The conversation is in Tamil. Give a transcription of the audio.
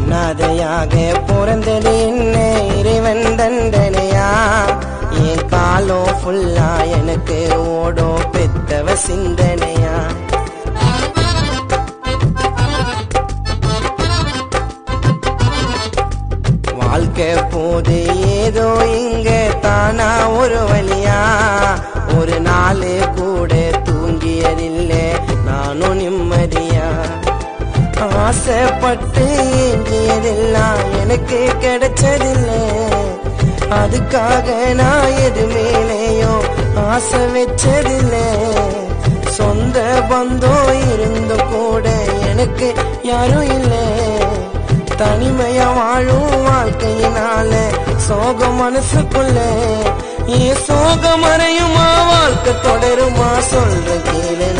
அனாதையாக பிறந்தது என்ன இறைவன் தண்டனையா என் காலம் ஃபுல்லா எனக்கு ஓடும் பெத்தவ சிந்தனையா வாழ்க்கை போது ஏதோ இங்க தானா ஒரு வழியா ஒரு நாள் கூட தூங்கியதில்லை நானும் நிம்மதியா ஆசைப்பட்டு ஏங்கியதெல்லாம் எனக்கு கிடைச்சதில்லை அதுக்காக நான் எது மேலேயும் ஆசை வச்சதில்லை சொந்த பந்தம் இருந்து கூட எனக்கு யாரும் இல்லை தனிமையா வாழும் வாழ்க்கையினால சோகம் மனசுக்குள்ள ஏன் சோகம் மறையுமா வாழ்க்கை தொடருமா சொல்ற கீழே